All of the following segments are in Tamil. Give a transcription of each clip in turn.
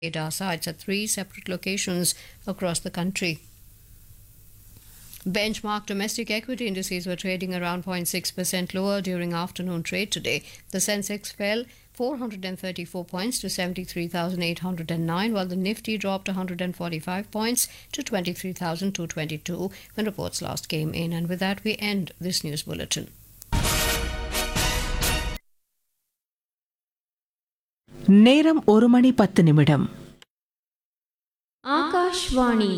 radar sites at three separate locations across the country. Benchmark domestic equity indices were trading around 0.6% lower during afternoon trade today. The Sensex fell 434 points to 73,809, while the Nifty dropped 145 points to 23,222 when reports last came in. And with that, we end this news bulletin. நேரம் ஒரு மணி பத்து நிமிடம் ஆகாஷ்வாணி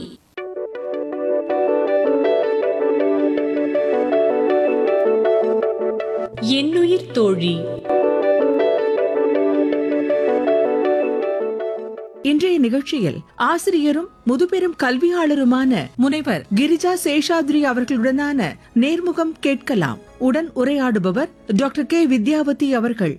என்னுயிர் தோழி இன்றைய நிகழ்ச்சியில் ஆசிரியரும் முதுபெரும் கல்வியாளருமான முனைவர் கிரிஜா சேஷாத்ரி அவர்களுடனான நேர்முகம் கேட்கலாம் உடன் உரையாடுபவர் டாக்டர் கே வித்யாவதி அவர்கள்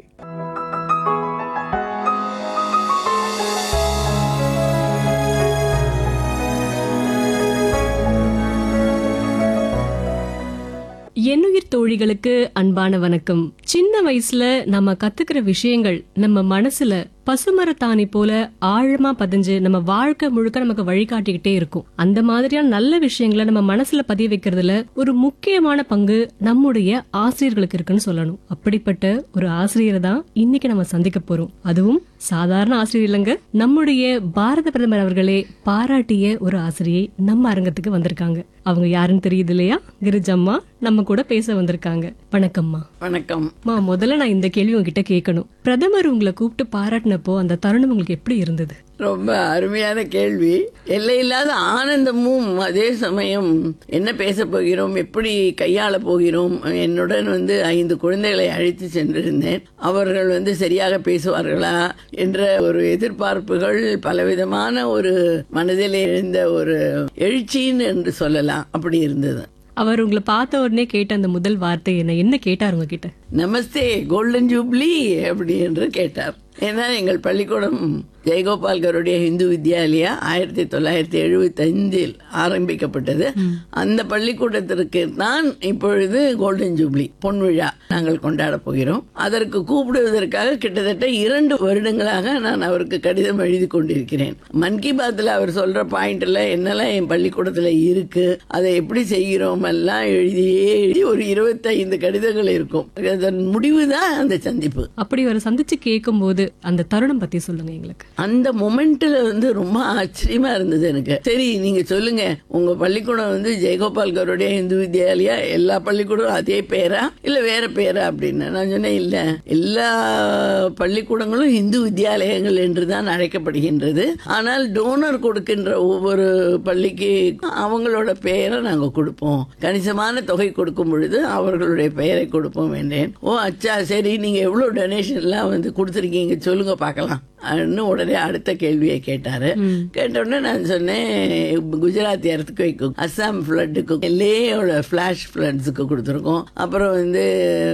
என்னுயிர் தோழிகளுக்கு அன்பான வணக்கம் சின்ன வயசுல நம்ம கத்துக்கிற விஷயங்கள் நம்ம மனசுல பசுமரத்தாணி போல ஆழமா பதிஞ்சு நம்ம வாழ்க்கை முழுக்க நமக்கு வழிகாட்டிக்கிட்டே இருக்கும் அந்த மாதிரியான நல்ல விஷயங்களை நம்ம மனசுல பதிய வைக்கிறதுல ஒரு முக்கியமான பங்கு நம்முடைய ஆசிரியர்களுக்கு இருக்குன்னு சொல்லணும் அப்படிப்பட்ட ஒரு ஆசிரியரை தான் இன்னைக்கு நம்ம சந்திக்க போறோம் அதுவும் சாதாரண ஆசிரியர் இல்லைங்க நம்முடைய பாரத பிரதமர் அவர்களே பாராட்டிய ஒரு ஆசிரியை நம்ம அரங்கத்துக்கு வந்திருக்காங்க அவங்க யாருன்னு தெரியுது இல்லையா கிரிஜம்மா நம்ம கூட பேச வந்திருக்காங்க வணக்கம்மா வணக்கம் மா முதல்ல நான் இந்த கேள்வி உங்ககிட்ட கேட்கணும் பிரதமர் உங்களை கூப்பிட்டு பாராட்டினப்போ அந்த தருணம் உங்களுக்கு எப்படி இருந்தது ரொம்ப அருமையான கேள்வி எல்லையில்லாத ஆனந்தமும் அதே சமயம் என்ன பேச போகிறோம் எப்படி கையாள போகிறோம் என்னுடன் வந்து ஐந்து குழந்தைகளை அழைத்து சென்றிருந்தேன் அவர்கள் வந்து சரியாக பேசுவார்களா என்ற ஒரு எதிர்பார்ப்புகள் பலவிதமான ஒரு மனதில் எழுந்த ஒரு எழுச்சின்னு என்று சொல்லலாம் அப்படி இருந்தது அவர் உங்களை பார்த்த உடனே கேட்ட அந்த முதல் வார்த்தை என்ன என்ன கேட்டார் உங்ககிட்ட நமஸ்தே கோல்டன் ஜூப்ளி அப்படி என்று கேட்டார் ஏன்னா எங்கள் பள்ளிக்கூடம் ஜெயகோபால் கருடைய இந்து வித்யாலயா ஆயிரத்தி தொள்ளாயிரத்தி எழுபத்தி ஐந்தில் ஆரம்பிக்கப்பட்டது அந்த பள்ளிக்கூடத்திற்கு தான் இப்பொழுது கோல்டன் ஜூப்ளி பொன் விழா நாங்கள் கொண்டாட போகிறோம் அதற்கு கூப்பிடுவதற்காக கிட்டத்தட்ட இரண்டு வருடங்களாக நான் அவருக்கு கடிதம் எழுதி கொண்டிருக்கிறேன் மன் கி பாத்தில் அவர் சொல்ற பாயிண்ட்ல என்னெல்லாம் என் பள்ளிக்கூடத்தில் இருக்கு அதை எப்படி செய்கிறோம் எல்லாம் எழுதியே எழுதி ஒரு இருபத்தைந்து கடிதங்கள் இருக்கும் அதன் முடிவு தான் அந்த சந்திப்பு அப்படி ஒரு சந்திச்சு கேட்கும்போது அந்த தருணம் பத்தி சொல்லுங்க எங்களுக்கு அந்த மொமெண்ட்ல வந்து ரொம்ப ஆச்சரியமா இருந்தது எனக்கு சரி நீங்க சொல்லுங்க உங்க பள்ளிக்கூடம் வந்து ஜெயகோபால் கருடைய இந்து வித்யாலயா எல்லா பள்ளிக்கூடம் அதே பேரா இல்ல வேற பேரா அப்படின்னு நான் சொன்னேன் இல்ல எல்லா பள்ளிக்கூடங்களும் இந்து வித்யாலயங்கள் என்று தான் அழைக்கப்படுகின்றது ஆனால் டோனர் கொடுக்கின்ற ஒவ்வொரு பள்ளிக்கு அவங்களோட பெயரை நாங்க கொடுப்போம் கணிசமான தொகை கொடுக்கும் பொழுது அவர்களுடைய பெயரை கொடுப்போம் என்றேன் ஓ அச்சா சரி நீங்க எவ்வளவு டொனேஷன்லாம் வந்து கொடுத்துருக்கீங்க சொல்லுங்க பார்க்கலாம் அப்படின்னு உடனே அடுத்த கேள்வியை கேட்டாரு கேட்ட உடனே நான் சொன்னேன் குஜராத் எர்த்குவைக்கும் அஸ்ஸாம் ஃப்ளட்டுக்கும் லேயோட ஃபிளாஷ் ஃப்ளட்ஸுக்கு கொடுத்துருக்கோம் அப்புறம் வந்து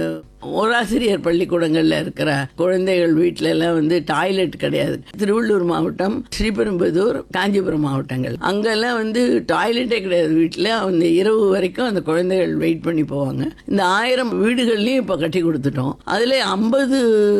ஓராசிரியர் பள்ளிக்கூடங்கள்ல இருக்கிற குழந்தைகள் வீட்ல எல்லாம் வந்து டாய்லெட் கிடையாது திருவள்ளூர் மாவட்டம் ஸ்ரீபெரும்புதூர் காஞ்சிபுரம் மாவட்டங்கள் அங்கெல்லாம் வந்து டாய்லெட்டே கிடையாது வீட்டுல அந்த இரவு வரைக்கும் அந்த குழந்தைகள் வெயிட் பண்ணி போவாங்க இந்த ஆயிரம் வீடுகள்லயும் இப்ப கட்டி கொடுத்துட்டோம் அதுல ஐம்பது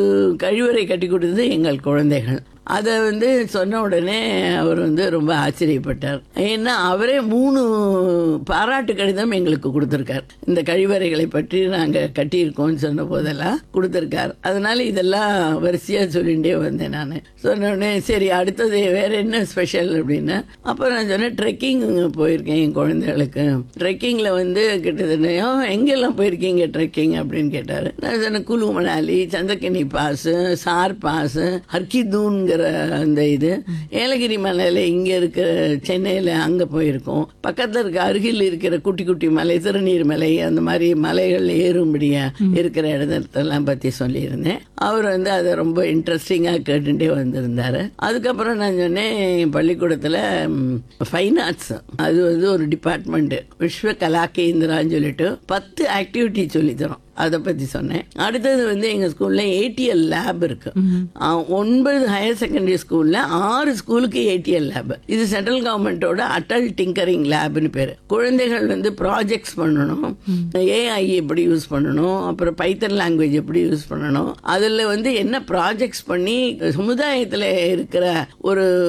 கழிவறை கட்டி கொடுத்தது எங்கள் குழந்தைகள் அதை வந்து சொன்ன உடனே அவர் வந்து ரொம்ப ஆச்சரியப்பட்டார் ஏன்னா அவரே மூணு பாராட்டு கடிதம் எங்களுக்கு கொடுத்துருக்கார் இந்த கழிவறைகளை பற்றி நாங்கள் கட்டியிருக்கோம்னு சொன்ன போதெல்லாம் கொடுத்துருக்கார் அதனால இதெல்லாம் வரிசையாக சொல்லிகிட்டே வந்தேன் நான் சொன்ன உடனே சரி அடுத்தது வேற என்ன ஸ்பெஷல் அப்படின்னு அப்புறம் நான் சொன்னேன் ட்ரெக்கிங் போயிருக்கேன் என் குழந்தைகளுக்கு ட்ரெக்கிங்கில் வந்து கிட்டத்தட்ட "ஆ, எங்கெல்லாம் போயிருக்கீங்க ட்ரெக்கிங் அப்படின்னு கேட்டார் நான் சொன்னேன் Kullu Manali Chandrakhani pass sir pass ஹர்கிதூன்கிற அந்த இது ஏலகிரி மலையில இங்க இருக்கிற சென்னையில அங்க போயிருக்கோம் பக்கத்துல இருக்க அருகில் இருக்கிற குட்டி குட்டி மலை திருநீர் மலை அந்த மாதிரி மலைகள் ஏறும்படியா இருக்கிற இடத்தெல்லாம் பத்தி சொல்லியிருந்தேன் அவர் வந்து அதை ரொம்ப இன்ட்ரெஸ்டிங்கா கேட்டுட்டே வந்திருந்தாரு அதுக்கப்புறம் நான் சொன்னேன் என் பள்ளிக்கூடத்துல ஃபைன் ஆர்ட்ஸ் அது வந்து ஒரு டிபார்ட்மெண்ட் விஸ்வ கலா கேந்திரான்னு சொல்லிட்டு பத்து ஆக்டிவிட்டி சொல்லி தரோம் அதை பத்தி சொன்னேன் அடுத்தது வந்து எங்க ஸ்கூல்ல ஏடிஎல் லேப் இருக்கு ஆ, ஒன்பது ஹையர் செகண்டரி ஸ்கூல்ல ஆறு ஸ்கூலுக்கு ஏடிஎல் லேப் இது சென்ட்ரல் கவர்மெண்டோட அட்டல் டிங்கரிங் லேப்னு பேரு குழந்தைகள் வந்து ப்ராஜெக்ட்ஸ் பண்ணணும் ஏஐ எப்படி யூஸ் பண்ணணும் அப்புறம் பைத்தன் லாங்குவேஜ் எப்படி யூஸ் பண்ணணும் அதுல வந்து என்ன ப்ராஜெக்ட்ஸ் பண்ணி சமுதாயத்துல இருக்கிற ஒரு